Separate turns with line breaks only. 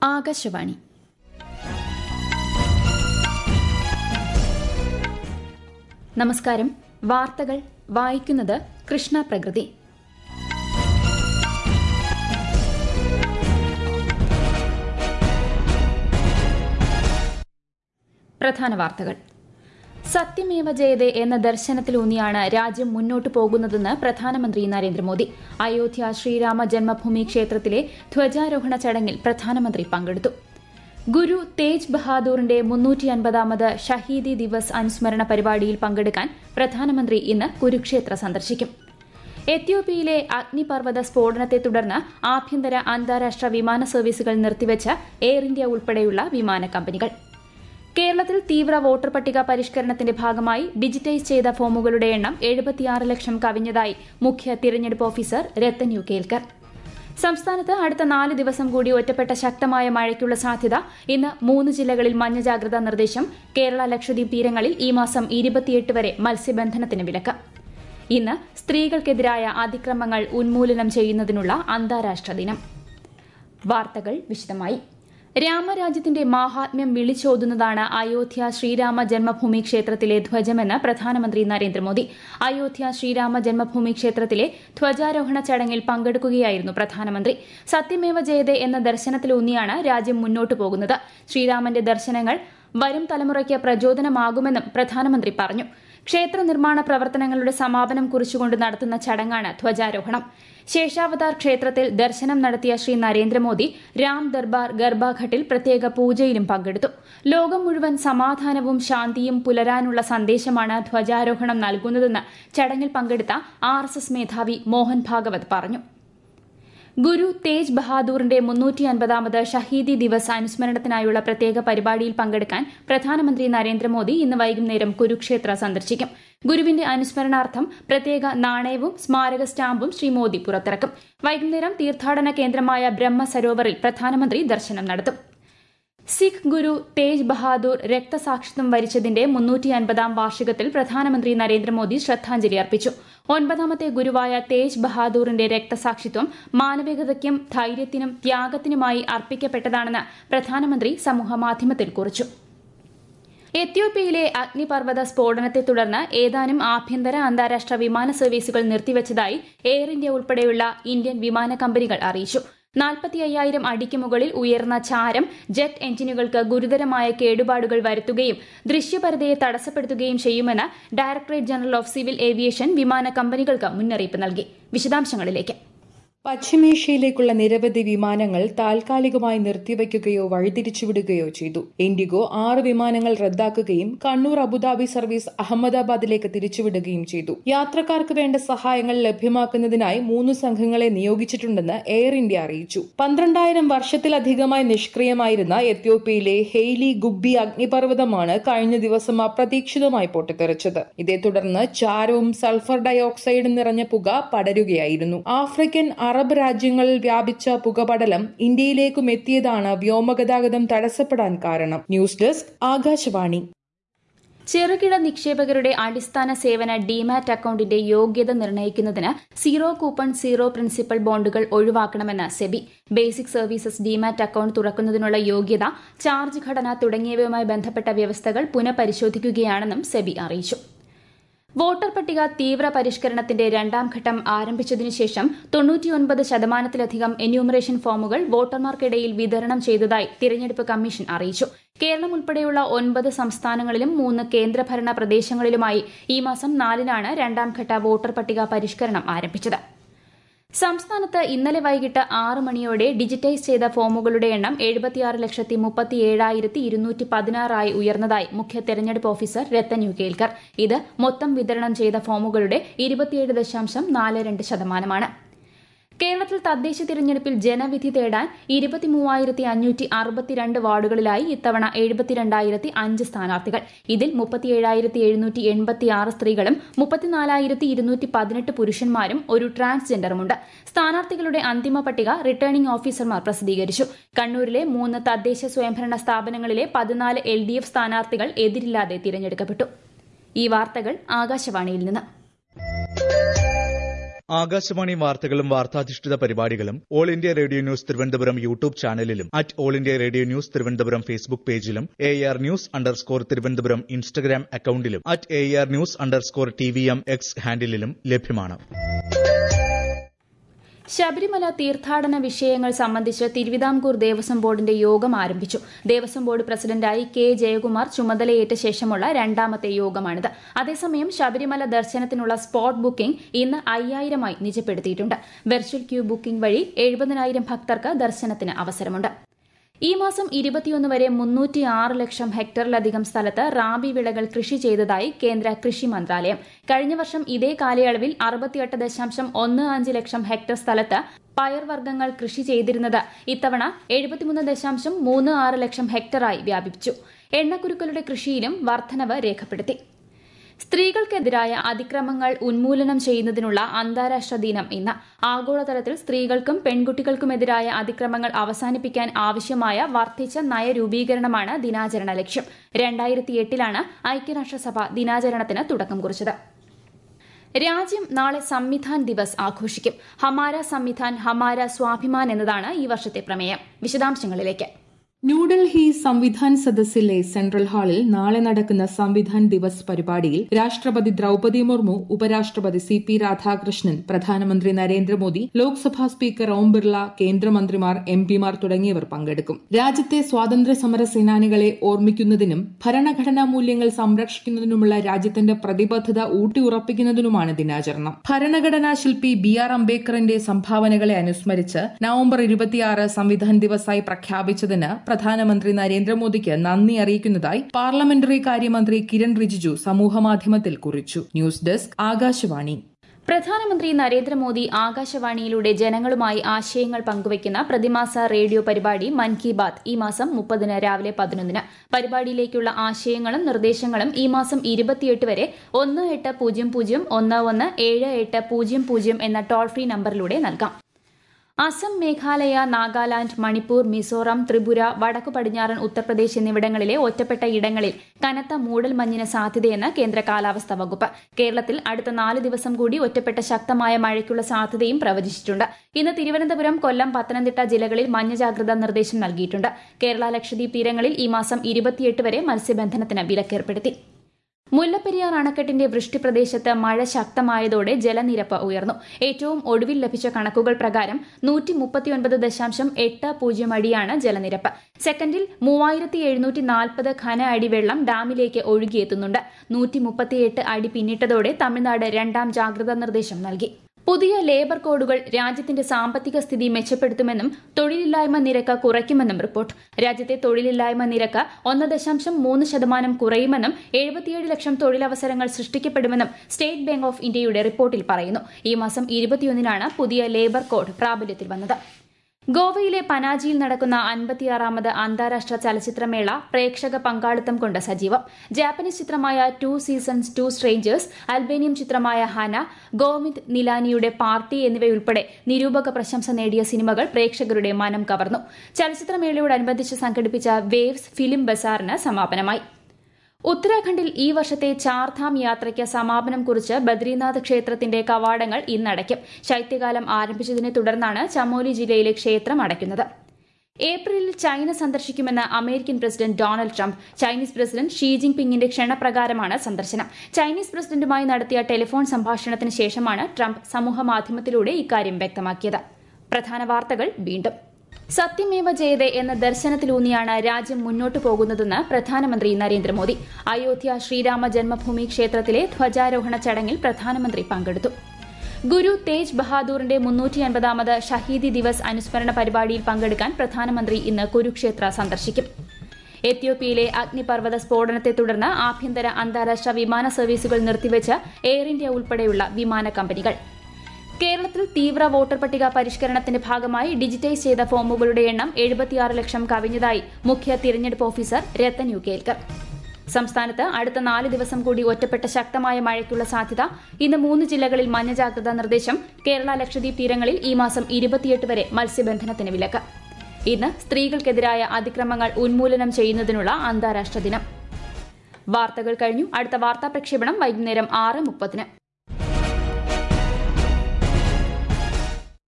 ആകാശവാണി നമസ്കാരം വാർത്തകൾ വായിക്കുന്നത് കൃഷ്ണ പ്രകൃതി പ്രധാന വാർത്തകൾ സത്യമേവ ജയതേ എന്ന ദർശനത്തിലൂന്നിയാണ് രാജ്യം മുന്നോട്ടു പോകുന്നതെന്ന് പ്രധാനമന്ത്രി നരേന്ദ്രമോദി അയോധ്യ ശ്രീരാമ ജന്മഭൂമി ക്ഷേത്രത്തിലെ ധ്വജാരോഹണ ചടങ്ങിൽ പ്രധാനമന്ത്രി പങ്കെടുത്തു ഗുരു തേജ് ബഹാദൂറിന്റെ മുന്നൂറ്റി അൻപതാമത് ഷഹീദി ദിവസ് അനുസ്മരണ പരിപാടിയിൽ പങ്കെടുക്കാൻ പ്രധാനമന്ത്രി ഇന്ന് കുരുക്ഷേത്ര സന്ദർശിക്കും എത്യോപ്യയിലെ അഗ്നിപർവ്വത സ്ഫോടനത്തെ തുടർന്ന് ആഭ്യന്തര അന്താരാഷ്ട്ര വിമാന സർവീസുകൾ നിർത്തിവച്ച എയർ ഇന്ത്യ ഉൾപ്പെടെയുള്ള വിമാന കമ്പനികൾ കേരളത്തിൽ തീവ്ര വോട്ടർ പട്ടിക പരിഷ്കരണത്തിന്റെ ഭാഗമായി ഡിജിറ്റൈസ് ചെയ്ത ഫോമുകളുടെ എണ്ണം എഴുപത്തിയാറ് ലക്ഷം കവിഞ്ഞതായി മുഖ്യ തിരഞ്ഞെടുപ്പ് ഓഫീസർ രത്തൻ യു കേൽക്കർ സംസ്ഥാനത്ത് അടുത്ത നാല് ദിവസം കൂടി ഒറ്റപ്പെട്ട ശക്തമായ മഴയ്ക്കുള്ള സാധ്യത ഇന്ന് മൂന്ന് ജില്ലകളിൽ മഞ്ഞ ജാഗ്രതാ നിർദ്ദേശം കേരള ലക്ഷദ്വീപ് തീരങ്ങളിൽ ഈ മാസം ഇരുപത്തിയെട്ട് വരെ മത്സ്യബന്ധനത്തിന് വിലക്ക് ഇന്ന് സ്ത്രീകൾക്കെതിരായ അതിക്രമങ്ങൾ ഉന്മൂലനം ചെയ്യുന്നതിനുള്ള അന്താരാഷ്ട്ര ദിനം വാർത്തകൾ വിശദമായി രാമരാജ്യത്തിന്റെ മാഹാത്മ്യം വിളിച്ചോതുന്നതാണ് അയോധ്യ ശ്രീരാമ ജന്മഭൂമി ക്ഷേത്രത്തിലെ ധ്വജമെന്ന് പ്രധാനമന്ത്രി നരേന്ദ്രമോദി അയോധ്യ ശ്രീരാമ ജന്മഭൂമി ക്ഷേത്രത്തിലെ ധ്വജാരോഹണ ചടങ്ങിൽ പങ്കെടുക്കുകയായിരുന്നു പ്രധാനമന്ത്രി സത്യമേവ ജയതേ എന്ന ദർശനത്തിലൂന്നിയാണ് രാജ്യം മുന്നോട്ടു പോകുന്നത് ശ്രീരാമന്റെ ദർശനങ്ങൾ വരും തലമുറയ്ക്ക് പ്രചോദനമാകുമെന്നും പ്രധാനമന്ത്രി പറഞ്ഞു ക്ഷേത്ര നിർമ്മാണ പ്രവർത്തനങ്ങളുടെ സമാപനം കുറിച്ചുകൊണ്ട് നടത്തുന്ന ചടങ്ങാണ് ധ്വജാരോഹണം ശേഷാവതാർ ക്ഷേത്രത്തിൽ ദർശനം നടത്തിയ ശ്രീ നരേന്ദ്രമോദി രാം ദർബാർ ഗർഭാഘട്ടിൽ പ്രത്യേക പൂജയിലും പങ്കെടുത്തു ലോകം മുഴുവൻ സമാധാനവും ശാന്തിയും പുലരാനുള്ള സന്ദേശമാണ് ധ്വജാരോഹണം നൽകുന്നതെന്ന് ചടങ്ങിൽ പങ്കെടുത്ത ആർ മേധാവി മോഹൻ ഭാഗവത് പറഞ്ഞു ഗുരു തേജ് ബഹാദൂറിന്റെ മുന്നൂറ്റി അൻപതാമത് ഷഹീദി ദിവസ് അനുസ്മരണത്തിനായുള്ള പ്രത്യേക പരിപാടിയിൽ പങ്കെടുക്കാൻ പ്രധാനമന്ത്രി നരേന്ദ്രമോദി ഇന്ന് വൈകുന്നേരം കുരുക്ഷേത്ര സന്ദർശിക്കും ഗുരുവിന്റെ അനുസ്മരണാർത്ഥം പ്രത്യേക നാണയവും സ്മാരക സ്റ്റാമ്പും ശ്രീ മോദി പുറത്തിറക്കും വൈകുന്നേരം തീർത്ഥാടന കേന്ദ്രമായ ബ്രഹ്മസരോവറിൽ പ്രധാനമന്ത്രി ദർശനം നടത്തും സിഖ് ഗുരു തേജ് ബഹാദൂർ രക്തസാക്ഷിത്വം വരിച്ചതിന്റെ മുന്നൂറ്റി അൻപതാം വാർഷികത്തിൽ പ്രധാനമന്ത്രി നരേന്ദ്രമോദി ശ്രദ്ധാഞ്ജലി അർപ്പിച്ചു ഒൻപതാമത്തെ ഗുരുവായ തേജ് ബഹാദൂറിന്റെ രക്തസാക്ഷിത്വം മാനവികതയ്ക്കും ധൈര്യത്തിനും ത്യാഗത്തിനുമായി അർപ്പിക്കപ്പെട്ടതാണെന്ന് പ്രധാനമന്ത്രി സമൂഹമാധ്യമത്തിൽ കുറിച്ചു എത്യോപ്യയിലെ അഗ്നിപർവ്വത സ്ഫോടനത്തെ തുടർന്ന് ഏതാനും ആഭ്യന്തര അന്താരാഷ്ട്ര വിമാന സർവീസുകൾ നിർത്തിവച്ചതായി എയർ ഇന്ത്യ ഉൾപ്പെടെയുള്ള ഇന്ത്യൻ വിമാന കമ്പനികൾ അറിയിച്ചു നാൽപ്പത്തി അയ്യായിരം അടിക്ക് മുകളിൽ ഉയർന്ന ചാരം ജെറ്റ് എഞ്ചിനുകൾക്ക് ഗുരുതരമായ കേടുപാടുകൾ വരുത്തുകയും ദൃശ്യപരതയെ തടസ്സപ്പെടുത്തുകയും ചെയ്യുമെന്ന് directorate general of civil aviation വിമാന കമ്പനികൾക്ക് മുന്നറിയിപ്പ് നൽകി വിശദാംശങ്ങളിലേക്ക്
പശ്ചിമേഷ്യയിലേക്കുള്ള നിരവധി വിമാനങ്ങൾ താൽക്കാലികമായി നിർത്തിവയ്ക്കുകയോ വഴിതിരിച്ചുവിടുകയോ ചെയ്തു ഇൻഡിഗോ ആറ് വിമാനങ്ങൾ റദ്ദാക്കുകയും കണ്ണൂർ അബുദാബി സർവീസ് അഹമ്മദാബാദിലേക്ക് തിരിച്ചുവിടുകയും ചെയ്തു യാത്രക്കാർക്ക് വേണ്ട സഹായങ്ങൾ ലഭ്യമാക്കുന്നതിനായി മൂന്ന് സംഘങ്ങളെ നിയോഗിച്ചിട്ടുണ്ടെന്ന് എയർ ഇന്ത്യ അറിയിച്ചു പന്ത്രണ്ടായിരം വർഷത്തിലധികമായി നിഷ്ക്രിയമായിരുന്ന എത്യോപ്യയിലെ ഹെയ്ലി ഗുബ്ബി അഗ്നിപർവ്വതമാണ് കഴിഞ്ഞ ദിവസം അപ്രതീക്ഷിതമായി പൊട്ടിത്തെറിച്ചത് ഇതേ തുടർന്ന് ചാരവും സൾഫർ ഡയോക്സൈഡും നിറഞ്ഞ പുക പടരുകയായിരുന്നു ആഫ്രിക്കൻ അറബ് രാജ്യങ്ങളിൽ വ്യാപിച്ച പുകപടലം ഇന്ത്യയിലേക്കും എത്തിയതാണ് വ്യോമഗതാഗതം തടസ്സപ്പെടാൻ കാരണം ന്യൂസ് ഡെസ്ക് ആകാശവാണി
ചെറുകിട നിക്ഷേപകരുടെ അടിസ്ഥാന സേവന ഡിമാറ്റ് അക്കൌണ്ടിന്റെ യോഗ്യത നിർണ്ണയിക്കുന്നതിന് സീറോ കൂപ്പൺ സീറോ പ്രിൻസിപ്പൽ ബോണ്ടുകൾ ഒഴിവാക്കണമെന്ന് SEBI basic services demat account തുറക്കുന്നതിനുള്ള യോഗ്യത ചാർജ് ഘടന തുടങ്ങിയവയുമായി ബന്ധപ്പെട്ട വ്യവസ്ഥകൾ പുനഃപരിശോധിക്കുകയാണെന്നും സെബി അറിയിച്ചു വോട്ടർ പട്ടിക തീവ്ര പരിഷ്കരണത്തിന്റെ രണ്ടാം ഘട്ടം ആരംഭിച്ചതിനു ശേഷം തൊണ്ണൂറ്റിയൊൻപത് ശതമാനത്തിലധികം എന്യൂമറേഷൻ ഫോമുകൾ വോട്ടർമാർക്കിടയിൽ വിതരണം ചെയ്തതായി തിരഞ്ഞെടുപ്പ് കമ്മീഷൻ അറിയിച്ചു കേരളം ഉൾപ്പെടെയുള്ള ഒൻപത് സംസ്ഥാനങ്ങളിലും മൂന്ന് കേന്ദ്രഭരണ പ്രദേശങ്ങളിലുമായി ഈ മാസം നാലിനാണ് രണ്ടാം ഘട്ട വോട്ടർ പട്ടിക പരിഷ്കരണം ആരംഭിച്ചത് സംസ്ഥാനത്ത് ഇന്നലെ വൈകിട്ട് ആറ് മണിയോടെ ഡിജിറ്റൈസ് ചെയ്ത ഫോമുകളുടെ എണ്ണം എഴുപത്തിയാറ് ലക്ഷത്തി മുപ്പത്തി ഏഴായിരത്തി ഇരുന്നൂറ്റി പതിനാറായി ഉയർന്നതായി മുഖ്യ തെരഞ്ഞെടുപ്പ് ഓഫീസർ രത്തൻ യു കേൽക്കർ ഇത് മൊത്തം വിതരണം ചെയ്ത ഫോമുകളുടെ ഇരുപത്തിയേഴ് ദശാംശം നാല് രണ്ട് ശതമാനമാണ് കേരളത്തിൽ തദ്ദേശ തിരഞ്ഞെടുപ്പിൽ ജനവിധി തേടാൻ ഇരുപത്തിമൂവായിരത്തി അഞ്ഞൂറ്റി അറുപത്തിരണ്ട് വാർഡുകളിലായി ഇത്തവണ എഴുപത്തിരണ്ടായിരത്തി അഞ്ച് സ്ഥാനാർത്ഥികൾ ഇതിൽ മുപ്പത്തിയേഴായിരത്തി എഴുന്നൂറ്റി എൺപത്തി ആറ് സ്ത്രീകളും മുപ്പത്തിനാലായിരത്തി ഇരുന്നൂറ്റി പതിനെട്ട് പുരുഷന്മാരും ഒരു ട്രാൻസ്ജെൻഡറുമുണ്ട് സ്ഥാനാർത്ഥികളുടെ അന്തിമ പട്ടിക റിട്ടേണിംഗ് ഓഫീസർമാർ പ്രസിദ്ധീകരിച്ചു കണ്ണൂരിലെ മൂന്ന് തദ്ദേശ സ്വയംഭരണ സ്ഥാപനങ്ങളിലെ പതിനാല് എൽ ഡി എഫ് സ്ഥാനാർത്ഥികൾ എതിരില്ലാതെ തിരഞ്ഞെടുക്കപ്പെട്ടു ഈ വാർത്തകൾ ആകാശവാണിയിൽ നിന്ന്
ആകാശവാണി വാർത്തകളും വാർത്താധിഷ്ഠിത പരിപാടികളും all India radio news Thiruvananthapuram YouTube ചാനലിലും at all India radio news Thiruvananthapuram Facebook പേജിലും A R news underscore Thiruvananthapuram Instagram അക്കൌണ്ടിലും at A R news underscore T V M X ഹാൻഡിലും ലഭ്യമാണ്
ശബരിമല തീർത്ഥാടന വിഷയങ്ങൾ സംബന്ധിച്ച് തിരുവിതാംകൂർ ദേവസ്വം ബോർഡിന്റെ യോഗം ആരംഭിച്ചു ദേവസ്വം ബോർഡ് പ്രസിഡന്റായി കെ ജയകുമാർ ചുമതലയേറ്റ ശേഷമുള്ള രണ്ടാമത്തെ യോഗമാണിത് അതേസമയം ശബരിമല ദർശനത്തിനുള്ള സ്പോട്ട് ബുക്കിംഗ് ഇന്ന് അയ്യായിരമായി നിജപ്പെടുത്തിയിട്ടുണ്ട് വെർച്വൽ ക്യൂ ബുക്കിംഗ് വഴി എഴുപതിനായിരം ഭക്തർക്ക് ദർശനത്തിന് അവസരമുണ്ട് ഈ മാസം ഇരുപത്തിയൊന്ന് വരെ മുന്നൂറ്റി ആറ് ലക്ഷം ഹെക്ടറിലധികം സ്ഥലത്ത് റാബി വിളകൾ കൃഷി ചെയ്തതായി കേന്ദ്ര കൃഷി മന്ത്രാലയം കഴിഞ്ഞ വർഷം ഇതേ കാലയളവിൽ അറുപത്തിയെട്ട് ദശാംശം ഒന്ന് അഞ്ച് ലക്ഷം ഹെക്ടർ സ്ഥലത്ത് പയർവർഗ്ഗങ്ങൾ കൃഷി ചെയ്തിരുന്നത് ഇത്തവണ എഴുപത്തിമൂന്ന് ദശാംശം മൂന്ന് ആറ് ലക്ഷം ഹെക്ടറായി വ്യാപിച്ചു എണ്ണക്കുരുക്കളുടെ കൃഷിയിലും വർധനവ് രേഖപ്പെടുത്തി സ്ത്രീകൾക്കെതിരായ അതിക്രമങ്ങൾ ഉന്മൂലനം ചെയ്യുന്നതിനുള്ള അന്താരാഷ്ട്ര ദിനം ഇന്ന് ആഗോളതലത്തിൽ സ്ത്രീകൾക്കും പെൺകുട്ടികൾക്കുമെതിരായ അതിക്രമങ്ങൾ അവസാനിപ്പിക്കാൻ ആവശ്യമായ വർദ്ധിച്ച നയരൂപീകരണമാണ് ദിനാചരണ ലക്ഷ്യം രണ്ടായിരത്തി എട്ടിലാണ് ഐക്യരാഷ്ട്രസഭ ദിനാചരണത്തിന് തുടക്കം കുറിച്ചത് രാജ്യം നാളെ സംവിധാൻ ദിവസ് ആഘോഷിക്കും ഹമാര സംവിധാൻ ഹമാര സ്വാഭിമാൻ എന്നതാണ് ഈ വർഷത്തെ പ്രമേയം വിശദാംശങ്ങളിലേക്ക്
ന്യൂഡൽഹി സംവിധാൻ സദസ്സിലെ സെൻട്രൽ ഹാളിൽ നാളെ നടക്കുന്ന സംവിധാൻ ദിവസ് പരിപാടിയിൽ രാഷ്ട്രപതി ദ്രൌപതി മുർമു ഉപരാഷ്ട്രപതി സി പി രാധാകൃഷ്ണൻ പ്രധാനമന്ത്രി നരേന്ദ്രമോദി ലോക്സഭാ സ്പീക്കർ ഓം ബിർള കേന്ദ്രമന്ത്രിമാർ എം പിമാർ തുടങ്ങിയവർ പങ്കെടുക്കും രാജ്യത്തെ സ്വാതന്ത്ര്യ സമര സേനാനികളെ ഓർമ്മിക്കുന്നതിനും ഭരണഘടനാ മൂല്യങ്ങൾ സംരക്ഷിക്കുന്നതിനുമുള്ള രാജ്യത്തിന്റെ പ്രതിബദ്ധത ഊട്ടിയുറപ്പിക്കുന്നതിനുമാണ് ദിനാചരണം ഭരണഘടനാ ശില്പി ബി ആർ അംബേദ്കറിന്റെ സംഭാവനകളെ അനുസ്മരിച്ച് നവംബർ ഇരുപത്തിയാറ് സംവിധാൻ ദിവസായി പ്രഖ്യാപിച്ചതിന് പ്രധാനമന്ത്രി നരേന്ദ്രമോദിക്ക് നന്ദി അറിയിക്കുന്നതായി പാർലമെന്ററി കാര്യമന്ത്രി കിരൺ റിജിജു സമൂഹമാധ്യമത്തിൽ കുറിച്ചു ന്യൂസ് ഡെസ്ക് ആകാശവാണി
പ്രധാനമന്ത്രി നരേന്ദ്രമോദി ആകാശവാണിയിലൂടെ ജനങ്ങളുമായി ആശയങ്ങൾ പങ്കുവയ്ക്കുന്ന പ്രതിമാസ റേഡിയോ പരിപാടി മൻ കി ബാത് ഈ മാസം മുപ്പതിന് രാവിലെ പതിനൊന്നിന് പരിപാടിയിലേക്കുള്ള ആശയങ്ങളും നിർദ്ദേശങ്ങളും ഈ മാസം ഇരുപത്തിയെട്ട് വരെ ഒന്ന് എട്ട് പൂജ്യം പൂജ്യം ഒന്ന് ഒന്ന് ഏഴ് എട്ട് പൂജ്യം പൂജ്യം എന്ന ടോൾ ഫ്രീ നമ്പറിലൂടെ നൽകാം അസം മേഘാലയ നാഗാലാന്റ് മണിപ്പൂർ മിസോറാം ത്രിപുര വടക്കു പടിഞ്ഞാറൻ ഉത്തർപ്രദേശ് എന്നിവിടങ്ങളിലെ ഒറ്റപ്പെട്ട ഇടങ്ങളിൽ കനത്ത മൂടൽമഞ്ഞിന് സാധ്യതയെന്ന് കേന്ദ്ര കാലാവസ്ഥാ വകുപ്പ് കേരളത്തിൽ അടുത്ത നാല് ദിവസം കൂടി ഒറ്റപ്പെട്ട ശക്തമായ മഴയ്ക്കുള്ള സാധ്യതയും പ്രവചിച്ചിട്ടുണ്ട് ഇന്ന് തിരുവനന്തപുരം കൊല്ലം പത്തനംതിട്ട ജില്ലകളിൽ മഞ്ഞ ജാഗ്രതാ നിർദ്ദേശം നൽകിയിട്ടുണ്ട് കേരള ലക്ഷദ്വീപ് തീരങ്ങളിൽ ഈ മാസം ഇരുപത്തിയെട്ട് വരെ മത്സ്യബന്ധനത്തിന് വിലക്കേർപ്പെടുത്തി മുല്ലപ്പെരിയാർ അണക്കെട്ടിന്റെ വൃഷ്ടിപ്രദേശത്ത് മഴ ശക്തമായതോടെ ജലനിരപ്പ് ഉയർന്നു ഏറ്റവും ഒടുവിൽ ലഭിച്ച കണക്കുകൾ പ്രകാരം നൂറ്റി മുപ്പത്തിയൊൻപത് ദശാംശം എട്ട് പൂജ്യം അടിയാണ് ജലനിരപ്പ് സെക്കൻഡിൽ മൂവായിരത്തി എഴുന്നൂറ്റി നാൽപ്പത് ഘന അടി വെള്ളം ഡാമിലേക്ക് ഒഴുകിയെത്തുന്നുണ്ട് നൂറ്റി മുപ്പത്തിയെട്ട് അടി പിന്നിട്ടതോടെ തമിഴ്നാട് രണ്ടാം ജാഗ്രതാ നിർദ്ദേശം നൽകി പുതിയ ലേബർ കോഡുകൾ രാജ്യത്തിന്റെ സാമ്പത്തിക സ്ഥിതി മെച്ചപ്പെടുത്തുമെന്നും തൊഴിലില്ലായ്മ നിരക്ക് കുറയ്ക്കുമെന്നും റിപ്പോർട്ട് രാജ്യത്തെ തൊഴിലില്ലായ്മ നിരക്ക് ഒന്ന് ദശാംശം മൂന്ന് ശതമാനം കുറയുമെന്നും എഴുപത്തിയേഴ് ലക്ഷം തൊഴിലവസരങ്ങൾ സൃഷ്ടിക്കപ്പെടുമെന്നും സ്റ്റേറ്റ് ബാങ്ക് ഓഫ് ഇന്ത്യയുടെ റിപ്പോർട്ടിൽ പറയുന്നു ഈ മാസം ഇരുപത്തിയൊന്നിനാണ് പുതിയ ലേബർ കോഡ് പ്രാബല്യത്തിൽ വന്നത് ഗോവയിലെ പനാജിയിൽ നടക്കുന്ന അൻപത്തിയാറാമത് അന്താരാഷ്ട്ര ചലച്ചിത്രമേള പ്രേക്ഷക പങ്കാളിത്തം കൊണ്ട് സജീവം ജാപ്പനീസ് ചിത്രമായ two seasons two strangers Albanian ചിത്രമായ ഹന ഗോവിന്ദ് നിലാനിയുടെ പാർട്ടി എന്നിവയുൾപ്പെടെ നിരൂപക പ്രശംസ നേടിയ സിനിമകൾ പ്രേക്ഷകരുടെ മനം കവർന്നു ചലച്ചിത്രമേളയോടനുബന്ധിച്ച് സംഘടിപ്പിച്ച വേവ്സ് ഫിലിം ബസാറിന് സമാപനമായി ഉത്തരാഖണ്ഡിൽ ഈ വർഷത്തെ ചാർധാം യാത്രയ്ക്ക് സമാപനം കുറിച്ച് ബദ്രീനാഥ് ക്ഷേത്രത്തിന്റെ കവാടങ്ങൾ ഇന്നടയ്ക്കും ശൈത്യകാലം ആരംഭിച്ചതിനെ തുടർന്നാണ് ചമോലി ജില്ലയിലെ ക്ഷേത്രം അടയ്ക്കുന്നത് ഏപ്രിലിൽ ചൈന സന്ദർശിക്കുമെന്ന് American president Donald Trump Chinese president Xi ജിങ് പിങ്ങിന്റെ ക്ഷണപ്രകാരമാണ് സന്ദർശനം ചൈനീസ് പ്രസിഡന്റുമായി നടത്തിയ ടെലിഫോൺ സംഭാഷണത്തിന് ശേഷമാണ് ട്രംപ് സമൂഹമാധ്യമത്തിലൂടെ ഇക്കാര്യം വ്യക്തമാക്കിയത് പ്രധാന വാർത്തകൾ വീണ്ടും സത്യമേവ ജയതേ എന്ന ദർശനത്തിലൂന്നിയാണ് രാജ്യം മുന്നോട്ടു പോകുന്നതെന്ന് പ്രധാനമന്ത്രി നരേന്ദ്രമോദി അയോധ്യ ശ്രീരാമ ജന്മഭൂമി ക്ഷേത്രത്തിലെ ധ്വജാരോഹണ ചടങ്ങിൽ പ്രധാനമന്ത്രി പങ്കെടുത്തു ഗുരു തേജ് ബഹാദൂറിന്റെ മുന്നൂറ്റി അൻപതാമത് ഷഹീദി ദിവസ് അനുസ്മരണ പരിപാടിയിൽ പങ്കെടുക്കാൻ പ്രധാനമന്ത്രി ഇന്ന് കുരുക്ഷേത്ര സന്ദർശിക്കും എത്യോപ്യയിലെ അഗ്നിപർവ്വത സ്ഫോടനത്തെ തുടർന്ന് ആഭ്യന്തര അന്താരാഷ്ട്ര വിമാന സർവീസുകൾ നിർത്തിവെച്ച് എയർ ഇന്ത്യ ഉൾപ്പെടെയുള്ള വിമാന കമ്പനികൾ കേരളത്തിൽ തീവ്ര വോട്ടർ പട്ടിക പരിഷ്കരണത്തിന്റെ ഭാഗമായി ഡിജിറ്റൈസ് ചെയ്ത ഫോമുകളുടെ എണ്ണം എഴുപത്തിയാറ് ലക്ഷം കവിഞ്ഞതായി മുഖ്യ തിരഞ്ഞെടുപ്പ് ഓഫീസർ രത്തൻ യു കേൽക്കർ സംസ്ഥാനത്ത് അടുത്ത നാല് ദിവസം കൂടി ഒറ്റപ്പെട്ട ശക്തമായ മഴയ്ക്കുള്ള സാധ്യത ഇന്ന് മൂന്ന് ജില്ലകളിൽ മഞ്ഞ ജാഗ്രതാ നിർദ്ദേശം കേരള ലക്ഷദ്വീപ് തീരങ്ങളിൽ ഈ മാസം ഇരുപത്തിയെട്ട് വരെ മത്സ്യബന്ധനത്തിന് വിലക്ക് ഇന്ന് സ്ത്രീകൾക്കെതിരായ അതിക്രമങ്ങൾ ഉന്മൂലനം ചെയ്യുന്നതിനുള്ള അന്താരാഷ്ട്ര ദിനം വാർത്തകൾ കഴിഞ്ഞു അടുത്ത വാർത്താ പ്രക്ഷേപണം വൈകുന്നേരം ആറ് മുപ്പതിന്